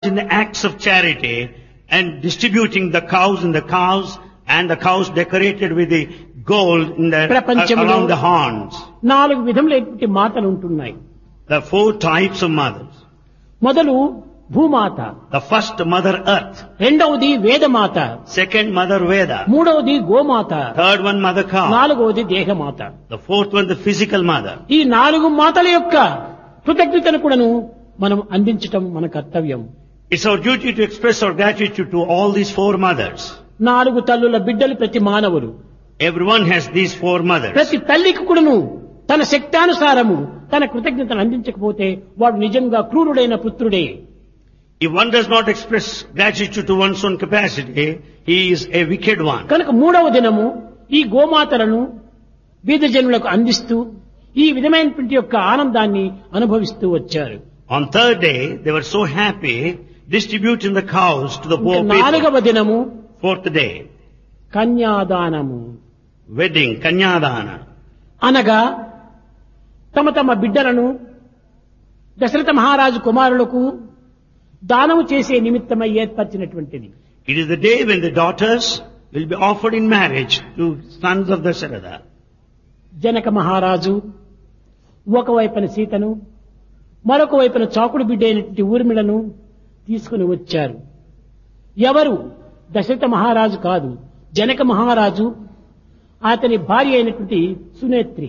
in the acts of charity and distributing the cows in the cows and the cows decorated with the gold in the, ప్రపంచంలో- around the horns. నాలుగు విధములైనటువంటి మాటలు ఉంటున్నాయి The four types of mothers. మొదలు భూమాత The first mother earth, రెండవది వేదమాత second mother Veda, మూడవది గోమాత third one mother cow, నాలుగవది దేహమాత the fourth one the physical mother. ఈ నాలుగు మాతల యొక్క కృతజ్ఞతను కూడాను మనం అందించటం మన కర్తవ్యం It's our duty to express our gratitude to all these four mothers. నాలుగు తల్లుల బిడ్డలు ప్రతి మానవులు Everyone has these four mothers. ప్రతి తల్లికి కూడాను తన శక్తానుసారము తన కృతజ్ఞతను అందించకపోతే వాడు నిజంగా క్రూరుడైన పుత్రుడే If one does not express gratitude to one's own capacity, he is a wicked one. కనుక మూడవ దినము ఈ గోమాతలను బీద జనులకు అందిస్తూ ఈ విధమైనటువంటి యొక్క ఆనందాన్ని అనుభవిస్తూ వచ్చారు On third day, they were so happy distributing the cows to the ఇంకా poor people. నాలుగవ దినము Fourth day, కన్యాదానము wedding, Kanyadana. అనగా తమ తమ బిడ్డలను దశరథ మహారాజు కుమారులకు దానము చేసే నిమిత్తమై ఏర్పరిచినటువంటిది It is the day when the daughters will be offered in marriage to sons of Dasharatha. Janaka మహారాజు ఒకవైపున సీతను మరొక వైపున చాకుడు బిడ్డ అయినటువంటి ఊర్మిళను తీసుకుని వచ్చారు ఎవరు దశరథ మహారాజు కాదు జనక మహారాజు అతని భార్య అయినటువంటి సునేత్రి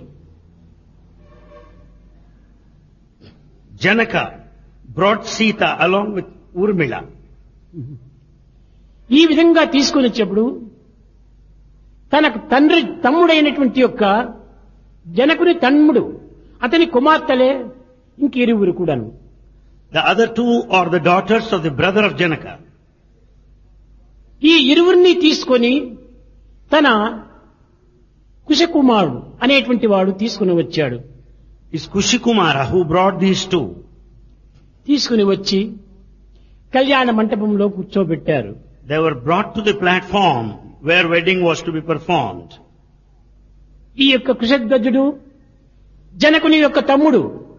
Janaka brought Sita along with Urmila. ఈ విధంగా తీసుకుని వచ్చేప్పుడు తనకు తండ్రి తమ్ముడైనటువంటి యొక్క జనకుని తమ్ముడు అతని కుమార్తెలే ఇంకిరువురు కూడాను The other two are the daughters of the brother of Janaka. ఈ ఇరువురిని తీసుకొని తన కుశకుమారుడు అనేటువంటి వాడు తీసుకుని వచ్చాడు It's Kushikumara who brought these two. తీసుకుని వచ్చి కళ్యాణ మంటపంలో కూర్చోబెట్టారు They were brought to the platform where wedding was to be performed. ఈ యొక్క కుశధ్వజుడు జనకుని యొక్క తమ్ముడు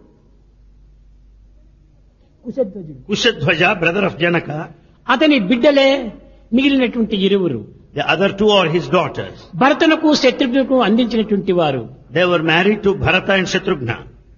కుశధ్వజుడు Kushadhvaja, brother of Janaka, అతని బిడ్డలే మిగిలినటువంటి ఇరువురు the other two are his daughters. భరతునకు శత్రుఘ్నకు అందించినటువంటి వారు They were married to Bharata and Shatrughna.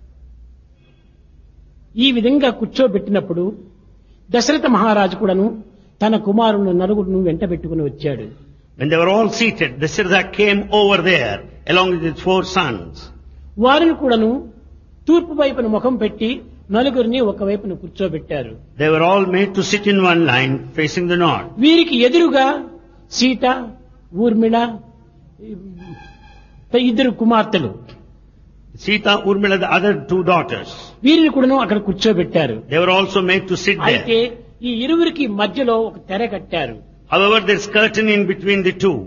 ఈ విధంగా కూర్చోబెట్టినప్పుడు దశరథ మహారాజు కూడాను తన కుమారుని నలుగురును వెంట పెట్టుకుని వచ్చాడు When they were all seated, Dasharatha came over there along with his four sons. వారిని కూడాను తూర్పు వైపున ముఖం పెట్టి నలుగురిని ఒకవైపున కూర్చోబెట్టారు They were all made to sit in one line facing the north. వీరికి ఎదురుగా సీత ఊర్మిళ ఈ ఇద్దరు కుమార్తెలు Sita, Urmila, the other two daughters. వీరిని కూడాను అక్కడ కూర్చోబెట్టారు They were also made to sit అయితే there. ఈ ఇరువురికి మధ్యలో ఒక తెర కట్టారు However, there's curtain in between the two.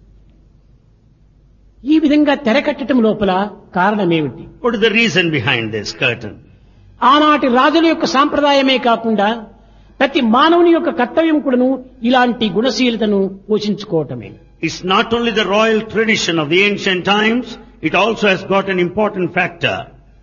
ఈ విధంగా తెర కట్టడం లోపల కారణమేమిటి What is the reason behind this curtain? ఆనాటి రాజుల యొక్క సాంప్రదాయమే కాకుండా ప్రతి మానవుని యొక్క కర్తవ్యం కూడాను ఇలాంటి గుణశీలతను పోషించుకోవటమే It's not only the royal tradition of the ancient times, it also has got an important factor.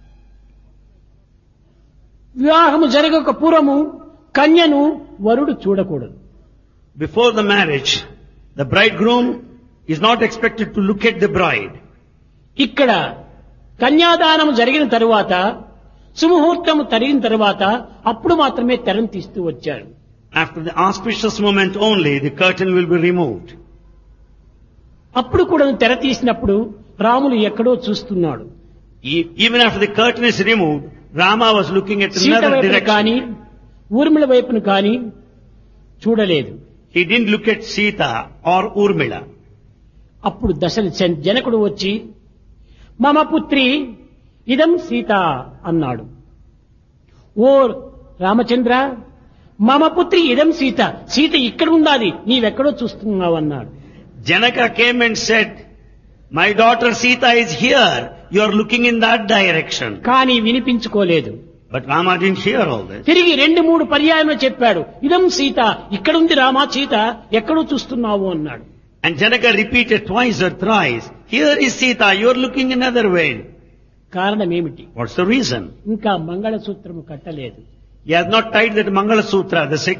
వివాహము జరగక పూర్వము కన్యను వరుడు చూడకూడదు Before the marriage, the bridegroom is not expected to look at the bride. ఇక్కడ కన్యాదానం జరిగిన తరువాత సుముహూర్తము తరిగిన తరువాత అప్పుడు మాత్రమే తెరను తీస్తూ వచ్చారు After the auspicious moment only, the curtain will be removed. అప్పుడు కూడా తెర తీసినప్పుడు రాములు ఎక్కడో చూస్తున్నాడు E- Even after the curtain is removed, Rama was looking at Sita another వైపును కానీ direction. ఊర్మిళ వైపును కానీ చూడలేదు He didn't look at Sita or Urmila. అప్పుడు దశ జనకుడు వచ్చి మమ పుత్రి ఇదం సీత అన్నాడు ఓ రామచంద్ర మమ పుత్రి ఇదం సీత సీత ఇక్కడ ఉండాలి నీవెక్కడో చూస్తున్నావు అన్నాడు Janaka came and said, My daughter Sita is here. You are looking in that direction. కానీ వినిపించుకోలేదు But Rama didn't hear all this. తిరిగి రెండు మూడు పర్యాయములు చెప్పాడు ఇదం సీత ఇక్కడుంది రామా సీత ఎక్కడో చూస్తున్నావు అన్నాడు And Janaka repeated twice or thrice, Here is Sita, you are looking another way. కారణం ఏమిటి What's the reason? ఇంకా మంగళసూత్రము కట్టలేదు He has not tied that Mangala Sutra, the